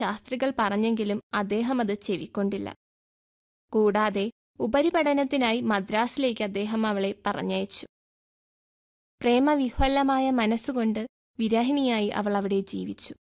ശാസ്ത്രികൾ പറഞ്ഞെങ്കിലും അദ്ദേഹം അത് ചെവിക്കൊണ്ടില്ല കൂടാതെ ഉപരിപഠനത്തിനായി മദ്രാസിലേക്ക് അദ്ദേഹം അവളെ പറഞ്ഞയച്ചു പ്രേമവിഹ്വലമായ മനസ്സുകൊണ്ട് വിരഹിണിയായി അവൾ അവിടെ ജീവിച്ചു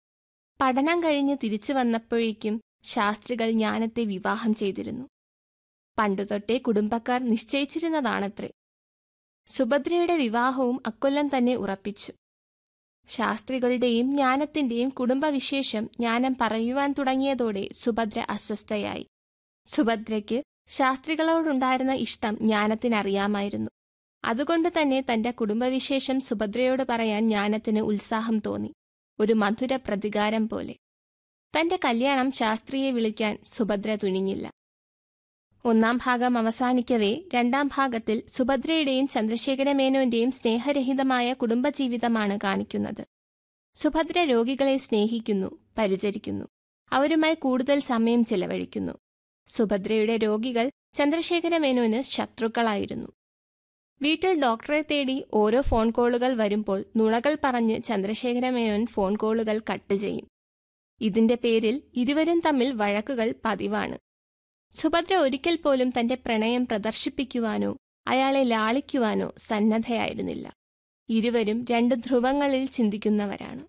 പഠനം കഴിഞ്ഞ് തിരിച്ചു വന്നപ്പോഴേക്കും ശാസ്ത്രികൾ ജ്ഞാനത്തെ വിവാഹം ചെയ്തിരുന്നു പണ്ടുതൊട്ടേ കുടുംബക്കാർ നിശ്ചയിച്ചിരുന്നതാണത്രേ സുഭദ്രയുടെ വിവാഹവും അക്കൊല്ലം തന്നെ ഉറപ്പിച്ചു ശാസ്ത്രികളുടെയും ജ്ഞാനത്തിന്റെയും കുടുംബവിശേഷം ജ്ഞാനം പറയുവാൻ തുടങ്ങിയതോടെ സുഭദ്ര അസ്വസ്ഥയായി സുഭദ്രയ്ക്ക് ശാസ്ത്രികളോടുണ്ടായിരുന്ന ഇഷ്ടം ജ്ഞാനത്തിനറിയാമായിരുന്നു അതുകൊണ്ട് തന്നെ തന്റെ കുടുംബവിശേഷം സുഭദ്രയോട് പറയാൻ ജ്ഞാനത്തിന് ഉത്സാഹം തോന്നി ഒരു മധുര പ്രതികാരം പോലെ തന്റെ കല്യാണം ശാസ്ത്രിയെ വിളിക്കാൻ സുഭദ്ര തുനിഞ്ഞില്ല ഒന്നാം ഭാഗം അവസാനിക്കവേ രണ്ടാം ഭാഗത്തിൽ സുഭദ്രയുടെയും ചന്ദ്രശേഖര മേനോന്റെയും സ്നേഹരഹിതമായ കുടുംബജീവിതമാണ് കാണിക്കുന്നത് സുഭദ്ര രോഗികളെ സ്നേഹിക്കുന്നു പരിചരിക്കുന്നു അവരുമായി കൂടുതൽ സമയം ചെലവഴിക്കുന്നു സുഭദ്രയുടെ രോഗികൾ ചന്ദ്രശേഖര മേനോന് ശത്രുക്കളായിരുന്നു വീട്ടിൽ ഡോക്ടറെ തേടി ഓരോ ഫോൺ കോളുകൾ വരുമ്പോൾ നുണകൾ പറഞ്ഞ് ചന്ദ്രശേഖര മേനോൻ ഫോൺ കോളുകൾ കട്ട് ചെയ്യും ഇതിന്റെ പേരിൽ ഇരുവരും തമ്മിൽ വഴക്കുകൾ പതിവാണ് സുഭദ്ര ഒരിക്കൽ പോലും തന്റെ പ്രണയം പ്രദർശിപ്പിക്കുവാനോ അയാളെ ലാളിക്കുവാനോ സന്നദ്ധയായിരുന്നില്ല ഇരുവരും രണ്ട് ധ്രുവങ്ങളിൽ ചിന്തിക്കുന്നവരാണ്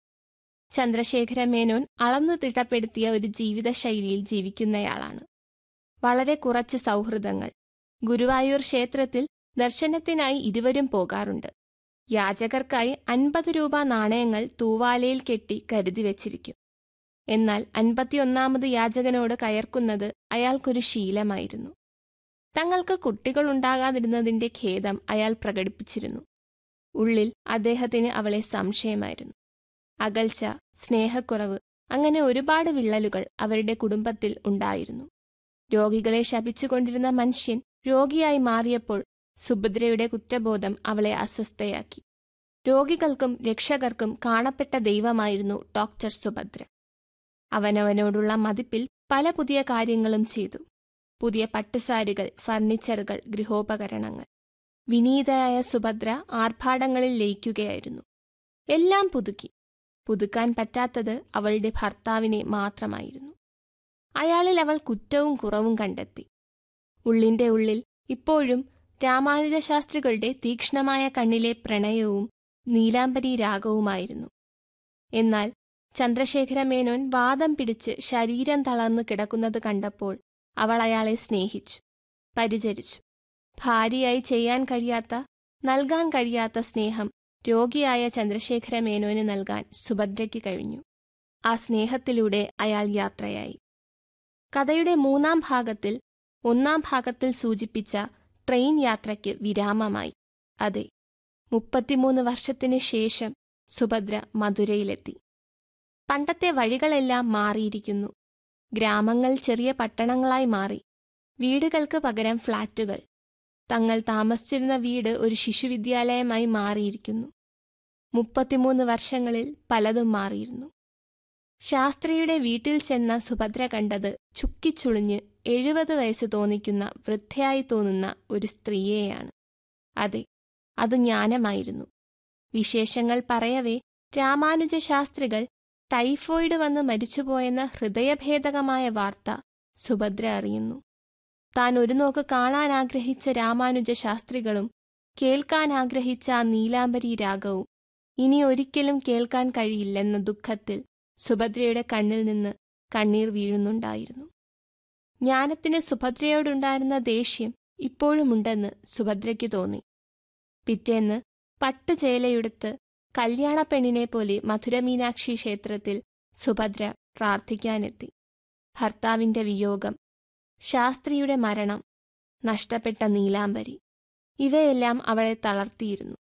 ചന്ദ്രശേഖര മേനോൻ അളന്നു തിട്ടപ്പെടുത്തിയ ഒരു ജീവിതശൈലിയിൽ ജീവിക്കുന്നയാളാണ് വളരെ കുറച്ച് സൗഹൃദങ്ങൾ ഗുരുവായൂർ ക്ഷേത്രത്തിൽ ദർശനത്തിനായി ഇരുവരും പോകാറുണ്ട് യാചകർക്കായി അൻപത് രൂപ നാണയങ്ങൾ തൂവാലയിൽ കെട്ടി കരുതി വച്ചിരിക്കും എന്നാൽ അൻപത്തിയൊന്നാമത് യാചകനോട് കയർക്കുന്നത് അയാൾക്കൊരു ശീലമായിരുന്നു തങ്ങൾക്ക് കുട്ടികളുണ്ടാകാതിരുന്നതിന്റെ ഖേദം അയാൾ പ്രകടിപ്പിച്ചിരുന്നു ഉള്ളിൽ അദ്ദേഹത്തിന് അവളെ സംശയമായിരുന്നു അകൽച്ച സ്നേഹക്കുറവ് അങ്ങനെ ഒരുപാട് വിള്ളലുകൾ അവരുടെ കുടുംബത്തിൽ ഉണ്ടായിരുന്നു രോഗികളെ ശപിച്ചുകൊണ്ടിരുന്ന മനുഷ്യൻ രോഗിയായി മാറിയപ്പോൾ സുഭദ്രയുടെ കുറ്റബോധം അവളെ അസ്വസ്ഥയാക്കി രോഗികൾക്കും രക്ഷകർക്കും കാണപ്പെട്ട ദൈവമായിരുന്നു ഡോക്ടർ സുഭദ്ര അവനവനോടുള്ള മതിപ്പിൽ പല പുതിയ കാര്യങ്ങളും ചെയ്തു പുതിയ പട്ടുസാരികൾ ഫർണിച്ചറുകൾ ഗൃഹോപകരണങ്ങൾ വിനീതയായ സുഭദ്ര ആർഭാടങ്ങളിൽ ലയിക്കുകയായിരുന്നു എല്ലാം പുതുക്കി പുതുക്കാൻ പറ്റാത്തത് അവളുടെ ഭർത്താവിനെ മാത്രമായിരുന്നു അയാളിൽ അവൾ കുറ്റവും കുറവും കണ്ടെത്തി ഉള്ളിന്റെ ഉള്ളിൽ ഇപ്പോഴും രാമാനുജശാസ്ത്രികളുടെ തീക്ഷ്ണമായ കണ്ണിലെ പ്രണയവും നീലാംബരി രാഗവുമായിരുന്നു എന്നാൽ ചന്ദ്രശേഖര മേനോൻ വാദം പിടിച്ച് ശരീരം തളർന്നു കിടക്കുന്നത് കണ്ടപ്പോൾ അവൾ അയാളെ സ്നേഹിച്ചു പരിചരിച്ചു ഭാര്യയായി ചെയ്യാൻ കഴിയാത്ത നൽകാൻ കഴിയാത്ത സ്നേഹം രോഗിയായ ചന്ദ്രശേഖര മേനോന് നൽകാൻ സുഭദ്രയ്ക്ക് കഴിഞ്ഞു ആ സ്നേഹത്തിലൂടെ അയാൾ യാത്രയായി കഥയുടെ മൂന്നാം ഭാഗത്തിൽ ഒന്നാം ഭാഗത്തിൽ സൂചിപ്പിച്ച ട്രെയിൻ യാത്രയ്ക്ക് വിരാമമായി അതെ മുപ്പത്തിമൂന്ന് വർഷത്തിനു ശേഷം സുഭദ്ര മധുരയിലെത്തി പണ്ടത്തെ വഴികളെല്ലാം മാറിയിരിക്കുന്നു ഗ്രാമങ്ങൾ ചെറിയ പട്ടണങ്ങളായി മാറി വീടുകൾക്ക് പകരം ഫ്ളാറ്റുകൾ തങ്ങൾ താമസിച്ചിരുന്ന വീട് ഒരു ശിശുവിദ്യാലയമായി മാറിയിരിക്കുന്നു മുപ്പത്തിമൂന്ന് വർഷങ്ങളിൽ പലതും മാറിയിരുന്നു ശാസ്ത്രിയുടെ വീട്ടിൽ ചെന്ന സുഭദ്ര കണ്ടത് ചുക്കിച്ചുളിഞ്ഞ് എഴുപത് വയസ്സ് തോന്നിക്കുന്ന വൃദ്ധയായി തോന്നുന്ന ഒരു സ്ത്രീയെയാണ് അതെ അത് ജ്ഞാനമായിരുന്നു വിശേഷങ്ങൾ പറയവേ രാമാനുജ ശാസ്ത്രികൾ ടൈഫോയിഡ് വന്ന് മരിച്ചുപോയെന്ന ഹൃദയഭേദകമായ വാർത്ത സുഭദ്ര അറിയുന്നു താൻ ഒരു നോക്ക് കാണാൻ ആഗ്രഹിച്ച രാമാനുജ ശാസ്ത്രികളും കേൾക്കാൻ ആഗ്രഹിച്ച ആ നീലാംബരി രാഗവും ഇനി ഒരിക്കലും കേൾക്കാൻ കഴിയില്ലെന്ന ദുഃഖത്തിൽ സുഭദ്രയുടെ കണ്ണിൽ നിന്ന് കണ്ണീർ വീഴുന്നുണ്ടായിരുന്നു ജ്ഞാനത്തിന് സുഭദ്രയോടുണ്ടായിരുന്ന ദേഷ്യം ഇപ്പോഴുമുണ്ടെന്ന് സുഭദ്രയ്ക്ക് തോന്നി പിറ്റേന്ന് പട്ടുചേലയുടുത്ത് കല്യാണപ്പെണ്ണിനെ പോലെ മധുരമീനാക്ഷി ക്ഷേത്രത്തിൽ സുഭദ്ര പ്രാർത്ഥിക്കാനെത്തി ഭർത്താവിന്റെ വിയോഗം ശാസ്ത്രിയുടെ മരണം നഷ്ടപ്പെട്ട നീലാംബരി ഇവയെല്ലാം അവളെ തളർത്തിയിരുന്നു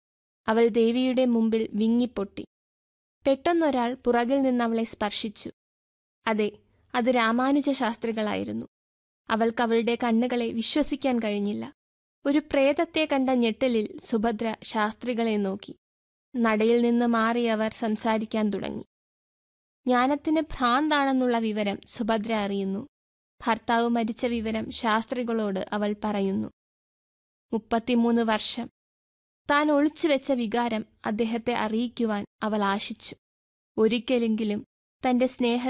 അവൾ ദേവിയുടെ മുമ്പിൽ വിങ്ങിപ്പൊട്ടി പെട്ടെന്നൊരാൾ പുറകിൽ നിന്ന് അവളെ സ്പർശിച്ചു അതെ അത് രാമാനുജ ശാസ്ത്രികളായിരുന്നു അവൾക്ക് അവളുടെ കണ്ണുകളെ വിശ്വസിക്കാൻ കഴിഞ്ഞില്ല ഒരു പ്രേതത്തെ കണ്ട ഞെട്ടലിൽ സുഭദ്ര ശാസ്ത്രികളെ നോക്കി നടയിൽ നിന്ന് മാറി അവർ സംസാരിക്കാൻ തുടങ്ങി ജ്ഞാനത്തിന് ഭ്രാന്താണെന്നുള്ള വിവരം സുഭദ്ര അറിയുന്നു ഭർത്താവ് മരിച്ച വിവരം ശാസ്ത്രികളോട് അവൾ പറയുന്നു മുപ്പത്തിമൂന്ന് വർഷം താൻ ഒളിച്ചുവെച്ച വികാരം അദ്ദേഹത്തെ അറിയിക്കുവാൻ അവൾ ആശിച്ചു ഒരിക്കലെങ്കിലും തന്റെ സ്നേഹ